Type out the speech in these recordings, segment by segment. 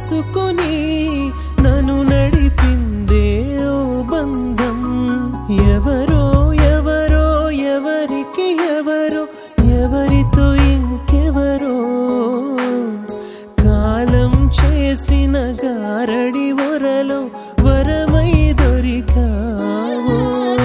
చూసుకొని నన్ను నడిపిందే ఓ బంధం ఎవరో ఎవరో ఎవరికి ఎవరో ఎవరితో ఇంకెవరో కాలం చేసిన గారడి వరలో వరమై దొరికావో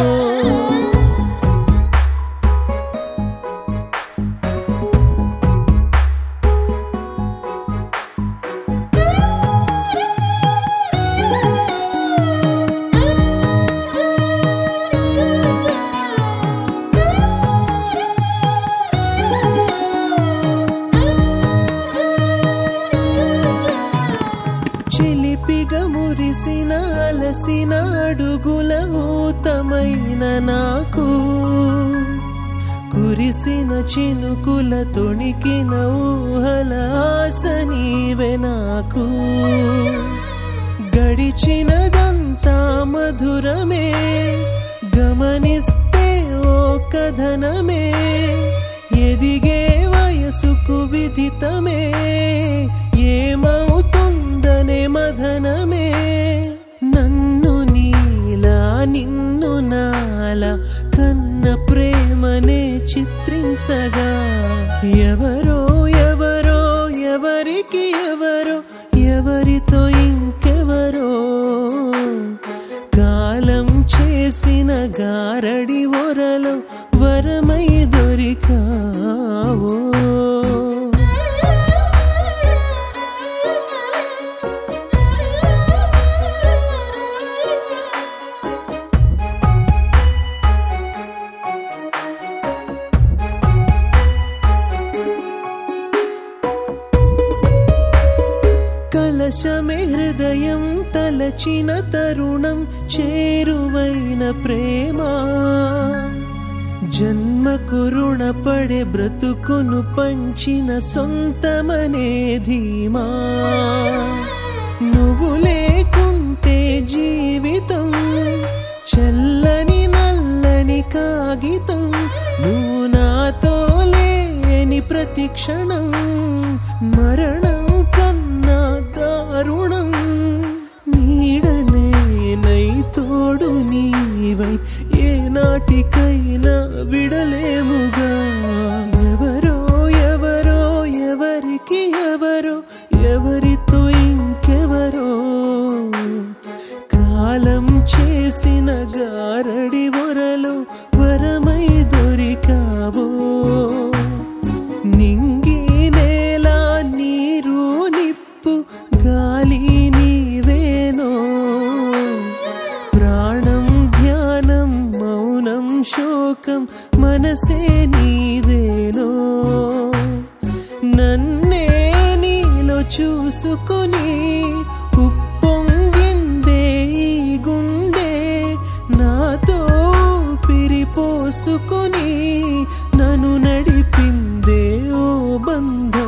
చిలిపిగా మురిసిన అలసిన అడుగుల ఊతమైన నాకు కురిసిన చినుకుల తొణికిన ఊహల ఆశ నీవే నాకు గడిచినదంతా మధురమే గమనిస్తే ఓ కథనమే ఎదిగే వయసుకు విదితమే ఏమవుతుందనే మదనమే నన్ను నీలా నిన్ను నాలా కన్న ప్రేమనే చిత్రించగా ఎవరో ఎవరో ఎవరికి ఎవరో ఎవరితో ఇంకెవరో కాలం చేసిన గారడి ఒరలో వరమై దొరికావో కలశమే హృదయం తలచిన తరుణం చేరువైన ప్రేమ జన్మకు రుణపడే బ్రతుకును పంచిన సొంతమనే ధీమా నువ్వు లేకుంటే జీవితం చల్లని నల్లని కాగితం నువ్వు నాతో లేని ప్రతి క్షణం మరణం కన్నా దారుణం నీడనే నై తోడు నీవై ఏ నాటికైనా విడలేముగా ఎవరో ఎవరో ఎవరికి ఎవరో ఎవరితో ఇంకెవరో కాలం చేసిన గారడి వరలో వరమై దొరికావో నింగి నేల నీరు నిప్పు గాలి నీవేనో ప్రాణం ధ్యానం మౌనం శోకం మనసే నీదేనో నన్నే నీలో చూసుకొని ఉప్పొంగిందే ఈ గుండె నాతో పిరిపోసుకొని నన్ను నడిపిందే ఓ బంధం